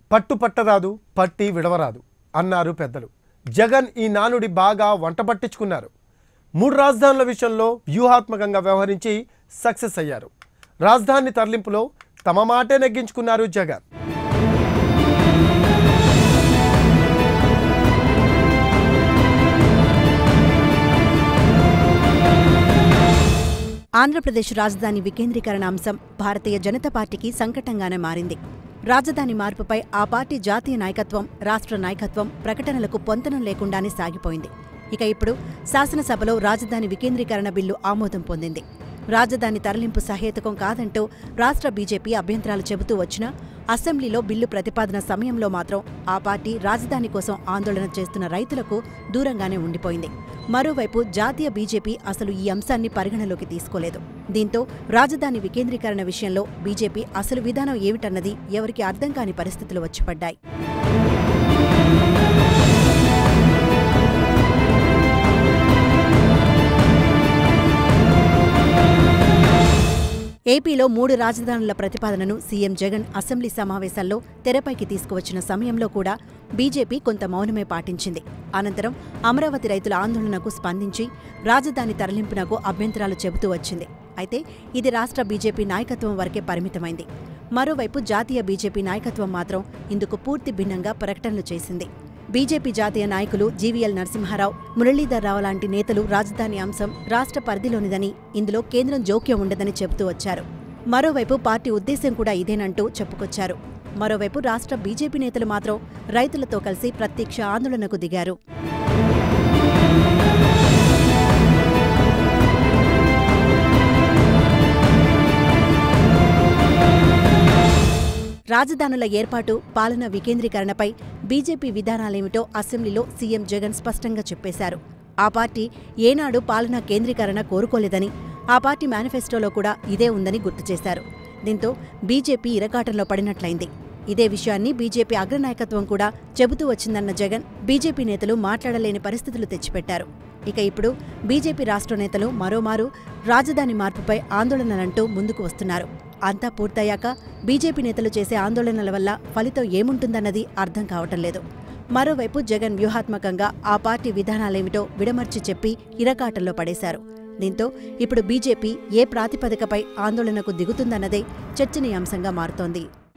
పట్టు పట్టరాదు పట్టి విడవరాదు అన్నారు పెద్దలు జగన్ ఈ నానుడి బాగా వంట పట్టించుకున్నారు మూడు రాజధానుల విషయంలో వ్యూహాత్మకంగా వ్యవహరించి సక్సెస్ అయ్యారు రాజధాని తరలింపులో తమ మాటే నెగ్గించుకున్నారు జగన్ ఆంధ్రప్రదేశ్ రాజధాని వికేంద్రీకరణ అంశం భారతీయ జనతా పార్టీకి సంకటంగానే మారింది రాజధాని మార్పుపై ఆ పార్టీ జాతీయ నాయకత్వం రాష్ట్ర నాయకత్వం ప్రకటనలకు పొంతనం లేకుండానే సాగిపోయింది ఇక ఇప్పుడు శాసనసభలో రాజధాని వికేంద్రీకరణ బిల్లు ఆమోదం పొందింది రాజధాని తరలింపు సహేతుకం కాదంటూ రాష్ట్ర బీజేపీ అభ్యంతరాలు చెబుతూ వచ్చినా అసెంబ్లీలో బిల్లు ప్రతిపాదన సమయంలో మాత్రం ఆ పార్టీ రాజధాని కోసం ఆందోళన చేస్తున్న రైతులకు దూరంగానే ఉండిపోయింది మరోవైపు జాతీయ బీజేపీ అసలు ఈ అంశాన్ని పరిగణలోకి తీసుకోలేదు దీంతో రాజధాని వికేంద్రీకరణ విషయంలో బీజేపీ అసలు విధానం ఏమిటన్నది ఎవరికి అర్థం కాని పరిస్థితులు వచ్చిపడ్డాయి ఏపీలో మూడు రాజధానుల ప్రతిపాదనను సీఎం జగన్ అసెంబ్లీ సమావేశాల్లో తెరపైకి తీసుకువచ్చిన సమయంలో కూడా బీజేపీ కొంత మౌనమే పాటించింది అనంతరం అమరావతి రైతుల ఆందోళనకు స్పందించి రాజధాని తరలింపునకు అభ్యంతరాలు చెబుతూ వచ్చింది అయితే ఇది రాష్ట్ర బీజేపీ నాయకత్వం వరకే పరిమితమైంది మరోవైపు జాతీయ బీజేపీ నాయకత్వం మాత్రం ఇందుకు పూర్తి భిన్నంగా ప్రకటనలు చేసింది బీజేపీ జాతీయ నాయకులు జీవీఎల్ నరసింహారావు మురళీధర్ రావు లాంటి నేతలు రాజధాని అంశం రాష్ట్ర పరిధిలోనిదని ఇందులో కేంద్రం జోక్యం ఉండదని చెబుతూ వచ్చారు మరోవైపు పార్టీ ఉద్దేశం కూడా ఇదేనంటూ చెప్పుకొచ్చారు మరోవైపు రాష్ట్ర బీజేపీ నేతలు మాత్రం రైతులతో కలిసి ప్రత్యక్ష ఆందోళనకు దిగారు రాజధానుల ఏర్పాటు పాలన వికేంద్రీకరణపై బీజేపీ విధానాలేమిటో అసెంబ్లీలో సీఎం జగన్ స్పష్టంగా చెప్పేశారు ఆ పార్టీ ఏనాడు పాలనా కేంద్రీకరణ కోరుకోలేదని ఆ పార్టీ మేనిఫెస్టోలో కూడా ఇదే ఉందని గుర్తు చేశారు దీంతో బీజేపీ ఇరకాటంలో పడినట్లయింది ఇదే విషయాన్ని బీజేపీ అగ్రనాయకత్వం కూడా చెబుతూ వచ్చిందన్న జగన్ బీజేపీ నేతలు మాట్లాడలేని పరిస్థితులు తెచ్చిపెట్టారు ఇక ఇప్పుడు బీజేపీ రాష్ట్ర నేతలు మరోమారు రాజధాని మార్పుపై ఆందోళనలంటూ ముందుకు వస్తున్నారు అంతా పూర్తయ్యాక బీజేపీ నేతలు చేసే ఆందోళనల వల్ల ఫలితం ఏముంటుందన్నది అర్థం కావటం లేదు మరోవైపు జగన్ వ్యూహాత్మకంగా ఆ పార్టీ విధానాలేమిటో విడమర్చి చెప్పి ఇరకాటంలో పడేశారు దీంతో ఇప్పుడు బీజేపీ ఏ ప్రాతిపదికపై ఆందోళనకు దిగుతుందన్నదే చర్చనీయాంశంగా మారుతోంది